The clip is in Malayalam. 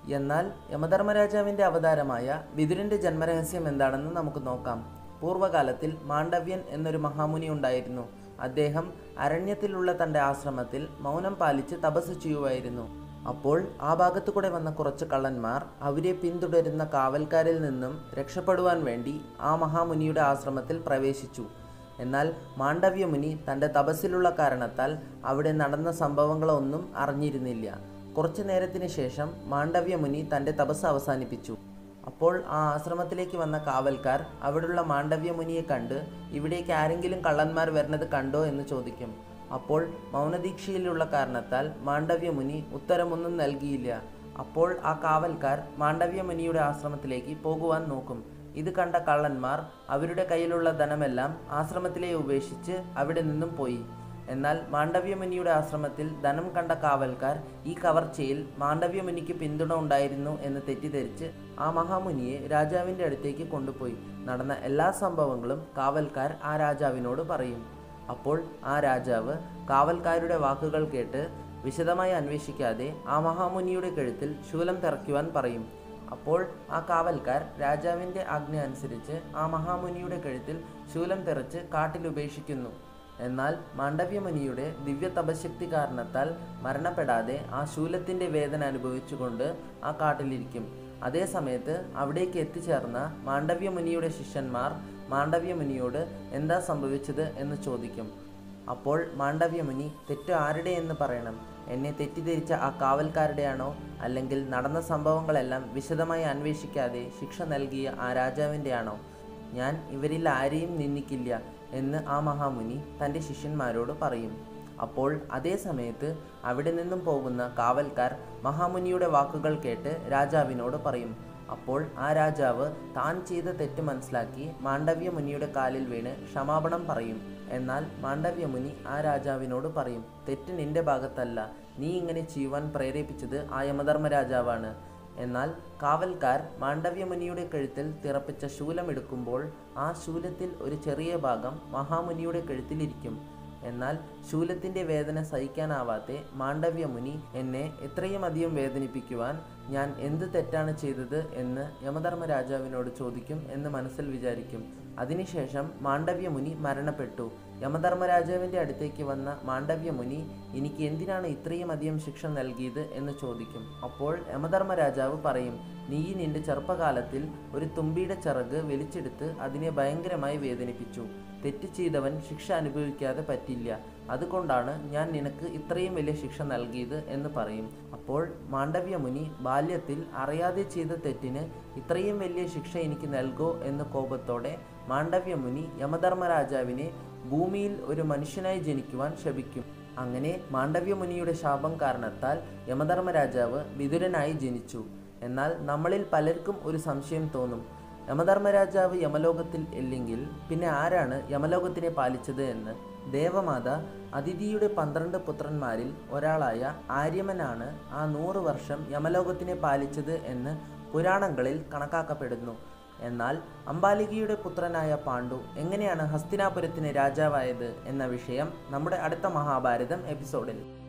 എന്നാൽ യമധർമ്മരാജാവിൻ്റെ അവതാരമായ വിതുരൻ്റെ ജന്മരഹസ്യം എന്താണെന്ന് നമുക്ക് നോക്കാം പൂർവ്വകാലത്തിൽ മാണ്ഡവ്യൻ എന്നൊരു മഹാമുനി ഉണ്ടായിരുന്നു അദ്ദേഹം അരണ്യത്തിലുള്ള തൻ്റെ ആശ്രമത്തിൽ മൗനം പാലിച്ച് തപസ് ചെയ്യുമായിരുന്നു അപ്പോൾ ആ ഭാഗത്തു കൂടെ വന്ന കുറച്ച് കള്ളന്മാർ അവരെ പിന്തുടരുന്ന കാവൽക്കാരിൽ നിന്നും രക്ഷപ്പെടുവാൻ വേണ്ടി ആ മഹാമുനിയുടെ ആശ്രമത്തിൽ പ്രവേശിച്ചു എന്നാൽ മാണ്ഡവ്യമുനി തൻ്റെ തപസ്സിലുള്ള കാരണത്താൽ അവിടെ നടന്ന സംഭവങ്ങളൊന്നും അറിഞ്ഞിരുന്നില്ല കുറച്ചു നേരത്തിന് ശേഷം മാണ്ഡവ്യമുനി തൻ്റെ തപസ് അവസാനിപ്പിച്ചു അപ്പോൾ ആ ആശ്രമത്തിലേക്ക് വന്ന കാവൽക്കാർ അവിടെയുള്ള മാണ്ഡവ്യമുനിയെ കണ്ട് ഇവിടേക്ക് ആരെങ്കിലും കള്ളന്മാർ വരുന്നത് കണ്ടോ എന്ന് ചോദിക്കും അപ്പോൾ മൗനദീക്ഷയിലുള്ള കാരണത്താൽ മാണ്ഡവ്യമുനി ഉത്തരമൊന്നും നൽകിയില്ല അപ്പോൾ ആ കാവൽക്കാർ മാണ്ഡവ്യമുനിയുടെ ആശ്രമത്തിലേക്ക് പോകുവാൻ നോക്കും ഇത് കണ്ട കള്ളന്മാർ അവരുടെ കയ്യിലുള്ള ധനമെല്ലാം ആശ്രമത്തിലെ ഉപേക്ഷിച്ച് അവിടെ നിന്നും പോയി എന്നാൽ മാണ്ഡവ്യമുനിയുടെ ആശ്രമത്തിൽ ധനം കണ്ട കാവൽക്കാർ ഈ കവർച്ചയിൽ മാണ്ഡവ്യമുനിക്ക് പിന്തുണ ഉണ്ടായിരുന്നു എന്ന് തെറ്റിദ്ധരിച്ച് ആ മഹാമുനിയെ രാജാവിൻ്റെ അടുത്തേക്ക് കൊണ്ടുപോയി നടന്ന എല്ലാ സംഭവങ്ങളും കാവൽക്കാർ ആ രാജാവിനോട് പറയും അപ്പോൾ ആ രാജാവ് കാവൽക്കാരുടെ വാക്കുകൾ കേട്ട് വിശദമായി അന്വേഷിക്കാതെ ആ മഹാമുനിയുടെ കഴുത്തിൽ ശൂലം തിറയ്ക്കുവാൻ പറയും അപ്പോൾ ആ കാവൽക്കാർ രാജാവിൻ്റെ ആജ്ഞ അനുസരിച്ച് ആ മഹാമുനിയുടെ കഴുത്തിൽ ശൂലം തെറിച്ച് കാട്ടിൽ ഉപേക്ഷിക്കുന്നു എന്നാൽ മാണ്ഡവ്യമുനിയുടെ ദിവ്യ തപശക്തി കാരണത്താൽ മരണപ്പെടാതെ ആ ശൂലത്തിൻ്റെ വേദന അനുഭവിച്ചുകൊണ്ട് ആ കാട്ടിലിരിക്കും അതേ സമയത്ത് അവിടേക്ക് എത്തിച്ചേർന്ന മാണ്ഡവ്യമുനിയുടെ ശിഷ്യന്മാർ മാണ്ഡവ്യമുനിയോട് എന്താ സംഭവിച്ചത് എന്ന് ചോദിക്കും അപ്പോൾ മാണ്ഡവ്യമുനി തെറ്റ് ആരുടെ എന്ന് പറയണം എന്നെ തെറ്റിദ്ധരിച്ച ആ കാവൽക്കാരുടെയാണോ അല്ലെങ്കിൽ നടന്ന സംഭവങ്ങളെല്ലാം വിശദമായി അന്വേഷിക്കാതെ ശിക്ഷ നൽകിയ ആ രാജാവിൻ്റെയാണോ ഞാൻ ഇവരിൽ ആരെയും നിന്ദിക്കില്ല എന്ന് ആ മഹാമുനി തൻ്റെ ശിഷ്യന്മാരോട് പറയും അപ്പോൾ അതേ സമയത്ത് അവിടെ നിന്നും പോകുന്ന കാവൽക്കാർ മഹാമുനിയുടെ വാക്കുകൾ കേട്ട് രാജാവിനോട് പറയും അപ്പോൾ ആ രാജാവ് താൻ ചെയ്ത തെറ്റ് മനസ്സിലാക്കി മാണ്ഡവ്യ മുനിയുടെ കാലിൽ വീണ് ക്ഷമാപണം പറയും എന്നാൽ മാണ്ഡവ്യ മുനി ആ രാജാവിനോട് പറയും തെറ്റ് നിന്റെ ഭാഗത്തല്ല നീ ഇങ്ങനെ ചെയ്യുവാൻ പ്രേരിപ്പിച്ചത് ആ യമധർമ്മ രാജാവാണ് എന്നാൽ കാവൽക്കാർ മാണ്ഡവ്യമുനിയുടെ കഴുത്തിൽ തിറപ്പിച്ച ശൂലം എടുക്കുമ്പോൾ ആ ശൂലത്തിൽ ഒരു ചെറിയ ഭാഗം മഹാമുനിയുടെ കഴുത്തിലിരിക്കും എന്നാൽ ശൂലത്തിൻ്റെ വേദന സഹിക്കാനാവാതെ മാണ്ഡവ്യമുനി എന്നെ എത്രയും അധികം വേദനിപ്പിക്കുവാൻ ഞാൻ എന്ത് തെറ്റാണ് ചെയ്തത് എന്ന് യമധർമ്മ രാജാവിനോട് ചോദിക്കും എന്ന് മനസ്സിൽ വിചാരിക്കും അതിനുശേഷം മാണ്ഡവ്യമുനി മരണപ്പെട്ടു യമധർമ്മ രാജാവിൻ്റെ അടുത്തേക്ക് വന്ന മാണ്ഡവ്യമുനി എനിക്ക് എന്തിനാണ് ഇത്രയും അധികം ശിക്ഷ നൽകിയത് എന്ന് ചോദിക്കും അപ്പോൾ യമധർമ്മ രാജാവ് പറയും നീ നിന്റെ ചെറുപ്പകാലത്തിൽ ഒരു തുമ്പിയുടെ ചിറക് വലിച്ചെടുത്ത് അതിനെ ഭയങ്കരമായി വേദനിപ്പിച്ചു തെറ്റ് ചെയ്തവൻ ശിക്ഷ അനുഭവിക്കാതെ പറ്റില്ല അതുകൊണ്ടാണ് ഞാൻ നിനക്ക് ഇത്രയും വലിയ ശിക്ഷ നൽകിയത് എന്ന് പറയും അപ്പോൾ മാണ്ഡവ്യമുനി ബാല്യത്തിൽ അറിയാതെ ചെയ്ത തെറ്റിന് ഇത്രയും വലിയ ശിക്ഷ എനിക്ക് നൽകോ എന്ന കോപത്തോടെ മാണ്ഡവ്യമുനി യമധർമ്മ രാജാവിനെ ഭൂമിയിൽ ഒരു മനുഷ്യനായി ജനിക്കുവാൻ ശപിക്കും അങ്ങനെ മാണ്ഡവ്യമുനിയുടെ ശാപം കാരണത്താൽ യമധർമ്മ രാജാവ് വിതുരനായി ജനിച്ചു എന്നാൽ നമ്മളിൽ പലർക്കും ഒരു സംശയം തോന്നും യമധർമ്മരാജാവ് യമലോകത്തിൽ ഇല്ലെങ്കിൽ പിന്നെ ആരാണ് യമലോകത്തിനെ പാലിച്ചത് എന്ന് ദേവമാത അതിഥിയുടെ പന്ത്രണ്ട് പുത്രന്മാരിൽ ഒരാളായ ആര്യമനാണ് ആ നൂറ് വർഷം യമലോകത്തിനെ പാലിച്ചത് എന്ന് പുരാണങ്ങളിൽ കണക്കാക്കപ്പെടുന്നു എന്നാൽ അംബാലികയുടെ പുത്രനായ പാണ്ഡു എങ്ങനെയാണ് ഹസ്തിനാപുരത്തിന് രാജാവായത് എന്ന വിഷയം നമ്മുടെ അടുത്ത മഹാഭാരതം എപ്പിസോഡിൽ